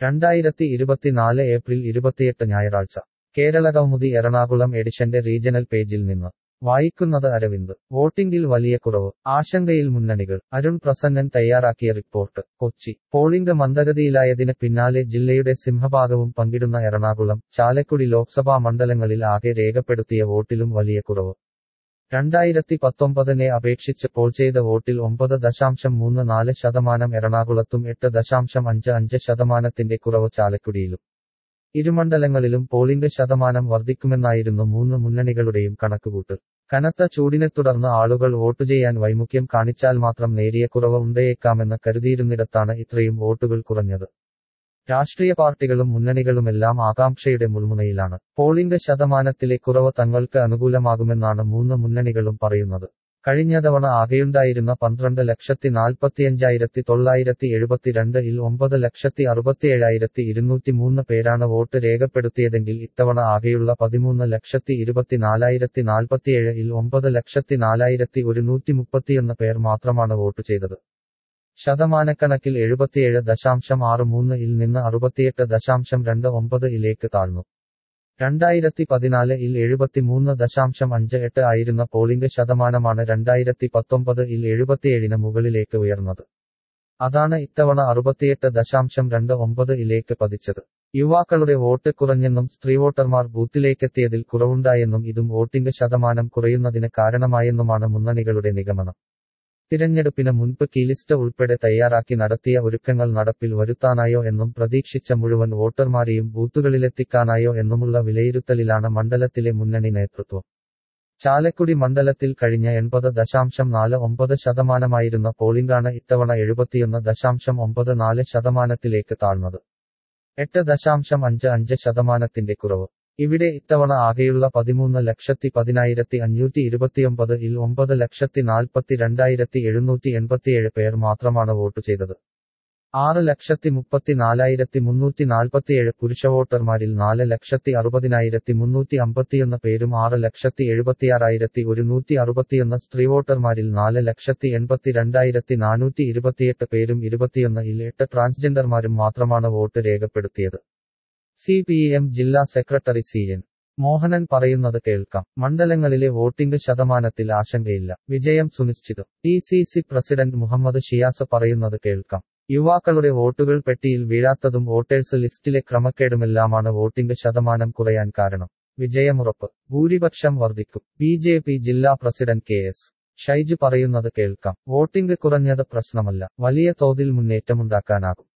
രണ്ടായിരത്തി ഇരുപത്തിനാല് ഏപ്രിൽ ഇരുപത്തിയെട്ട് ഞായറാഴ്ച കേരള കൗമുദി എറണാകുളം എഡിഷന്റെ റീജണൽ പേജിൽ നിന്ന് വായിക്കുന്നത് അരവിന്ദ് വോട്ടിംഗിൽ വലിയ കുറവ് ആശങ്കയിൽ മുന്നണികൾ അരുൺ പ്രസന്നൻ തയ്യാറാക്കിയ റിപ്പോർട്ട് കൊച്ചി പോളിംഗ് മന്ദഗതിയിലായതിന് പിന്നാലെ ജില്ലയുടെ സിംഹഭാഗവും പങ്കിടുന്ന എറണാകുളം ചാലക്കുടി ലോക്സഭാ മണ്ഡലങ്ങളിൽ ആകെ രേഖപ്പെടുത്തിയ വോട്ടിലും വലിയ കുറവ് രണ്ടായിരത്തി പത്തൊമ്പതിനെ അപേക്ഷിച്ച് പോൾ ചെയ്ത വോട്ടിൽ ഒമ്പത് ദശാംശം മൂന്ന് നാല് ശതമാനം എറണാകുളത്തും എട്ട് ദശാംശം അഞ്ച് അഞ്ച് ശതമാനത്തിന്റെ കുറവ് ചാലക്കുടിയിലും ഇരുമണ്ഡലങ്ങളിലും പോളിംഗ് ശതമാനം വർദ്ധിക്കുമെന്നായിരുന്നു മൂന്ന് മുന്നണികളുടെയും കണക്കുകൂട്ട് കനത്ത ചൂടിനെ തുടർന്ന് ആളുകൾ വോട്ടു ചെയ്യാൻ വൈമുഖ്യം കാണിച്ചാൽ മാത്രം നേരിയ കുറവ് ഉണ്ടായേക്കാമെന്ന് കരുതിയിരുന്നിടത്താണ് ഇത്രയും വോട്ടുകൾ കുറഞ്ഞത് രാഷ്ട്രീയ പാർട്ടികളും മുന്നണികളുമെല്ലാം ആകാംക്ഷയുടെ മുൾമുനയിലാണ് പോളിംഗ് ശതമാനത്തിലെ കുറവ് തങ്ങൾക്ക് അനുകൂലമാകുമെന്നാണ് മൂന്ന് മുന്നണികളും പറയുന്നത് കഴിഞ്ഞ തവണ ആകെയുണ്ടായിരുന്ന പന്ത്രണ്ട് ലക്ഷത്തി നാൽപ്പത്തിയഞ്ചായിരത്തി തൊള്ളായിരത്തി എഴുപത്തിരണ്ട് ഇൽ ഒമ്പത് ലക്ഷത്തി അറുപത്തിയേഴായിരത്തി ഇരുന്നൂറ്റി മൂന്ന് പേരാണ് വോട്ട് രേഖപ്പെടുത്തിയതെങ്കിൽ ഇത്തവണ ആകെയുള്ള പതിമൂന്ന് ലക്ഷത്തി ഇരുപത്തിനാലായിരത്തി നാൽപ്പത്തിയേഴ് ഇൽ ഒമ്പത് ലക്ഷത്തി നാലായിരത്തി ഒരുന്നൂറ്റി മുപ്പത്തിയൊന്ന് പേർ മാത്രമാണ് വോട്ട് ചെയ്തത് ശതമാനക്കണക്കിൽ എഴുപത്തിയേഴ് ദശാംശം ആറ് മൂന്ന് ഇൽ നിന്ന് അറുപത്തിയെട്ട് ദശാംശം രണ്ട് ഒമ്പത് ഇലേക്ക് താഴ്ന്നു രണ്ടായിരത്തി പതിനാല് ഇൽ എഴുപത്തിമൂന്ന് ദശാംശം അഞ്ച് എട്ട് ആയിരുന്ന പോളിംഗ് ശതമാനമാണ് രണ്ടായിരത്തി പത്തൊമ്പത് ഇൽ എഴുപത്തിയേഴിന് മുകളിലേക്ക് ഉയർന്നത് അതാണ് ഇത്തവണ അറുപത്തിയെട്ട് ദശാംശം രണ്ട് ഒമ്പത് ഇലേക്ക് പതിച്ചത് യുവാക്കളുടെ വോട്ട് കുറഞ്ഞെന്നും സ്ത്രീ വോട്ടർമാർ ബൂത്തിലേക്കെത്തിയതിൽ കുറവുണ്ടായെന്നും ഇതും വോട്ടിംഗ് ശതമാനം കുറയുന്നതിന് കാരണമായെന്നുമാണ് മുന്നണികളുടെ നിഗമനം തിരഞ്ഞെടുപ്പിന് മുൻപ് കീ ലിസ്റ്റ് ഉൾപ്പെടെ തയ്യാറാക്കി നടത്തിയ ഒരുക്കങ്ങൾ നടപ്പിൽ വരുത്താനായോ എന്നും പ്രതീക്ഷിച്ച മുഴുവൻ വോട്ടർമാരെയും ബൂത്തുകളിലെത്തിക്കാനായോ എന്നുമുള്ള വിലയിരുത്തലിലാണ് മണ്ഡലത്തിലെ മുന്നണി നേതൃത്വം ചാലക്കുടി മണ്ഡലത്തിൽ കഴിഞ്ഞ എൺപത് ദശാംശം നാല് ഒമ്പത് ശതമാനമായിരുന്ന പോളിംഗാണ് ഇത്തവണ എഴുപത്തിയൊന്ന് ദശാംശം ഒമ്പത് നാല് ശതമാനത്തിലേക്ക് താഴ്ന്നത് എട്ട് ദശാംശം അഞ്ച് അഞ്ച് ശതമാനത്തിന്റെ കുറവ് ഇവിടെ ഇത്തവണ ആകെയുള്ള പതിമൂന്ന് ലക്ഷത്തി പതിനായിരത്തി അഞ്ഞൂറ്റി ഇരുപത്തിയൊമ്പത് ഇൽ ഒമ്പത് ലക്ഷത്തി നാൽപ്പത്തി രണ്ടായിരത്തി എഴുന്നൂറ്റി എൺപത്തിയേഴ് പേർ മാത്രമാണ് വോട്ട് ചെയ്തത് ആറ് ലക്ഷത്തി മുപ്പത്തി നാലായിരത്തി മുന്നൂറ്റി നാൽപ്പത്തിയേഴ് പുരുഷ വോട്ടർമാരിൽ നാല് ലക്ഷത്തി അറുപതിനായിരത്തി മുന്നൂറ്റി അമ്പത്തിയൊന്ന് പേരും ആറ് ലക്ഷത്തി എഴുപത്തിയാറായിരത്തി ഒരുന്നൂറ്റി അറുപത്തിയൊന്ന് സ്ത്രീ വോട്ടർമാരിൽ നാല് ലക്ഷത്തി എൺപത്തി രണ്ടായിരത്തി നാനൂറ്റി ഇരുപത്തിയെട്ട് പേരും ഇരുപത്തിയൊന്ന് ഇൽ എട്ട് ട്രാൻസ്ജെൻഡർമാരും മാത്രമാണ് വോട്ട് രേഖപ്പെടുത്തിയത് സി പി എം ജില്ലാ സെക്രട്ടറി സി എൻ മോഹനൻ പറയുന്നത് കേൾക്കാം മണ്ഡലങ്ങളിലെ വോട്ടിംഗ് ശതമാനത്തിൽ ആശങ്കയില്ല വിജയം സുനിശ്ചിതം D C C president Muhammad Shiyas പറയുന്നത് കേൾക്കാം യുവാക്കളുടെ വോട്ടുകൾ പെട്ടിയിൽ വീഴാത്തതും വോട്ടേഴ്സ് ലിസ്റ്റിലെ ക്രമക്കേടുമെല്ലാമാണ് വോട്ടിംഗ് ശതമാനം കുറയാൻ കാരണം വിജയമുറപ്പ് ഭൂരിപക്ഷം വർദ്ധിക്കും ബി ജെ പി ജില്ലാ പ്രസിഡന്റ് കെ എസ് ഷൈജു പറയുന്നത് കേൾക്കാം വോട്ടിംഗ് കുറഞ്ഞത് പ്രശ്നമല്ല വലിയ തോതിൽ മുന്നേറ്റമുണ്ടാക്കാനാകും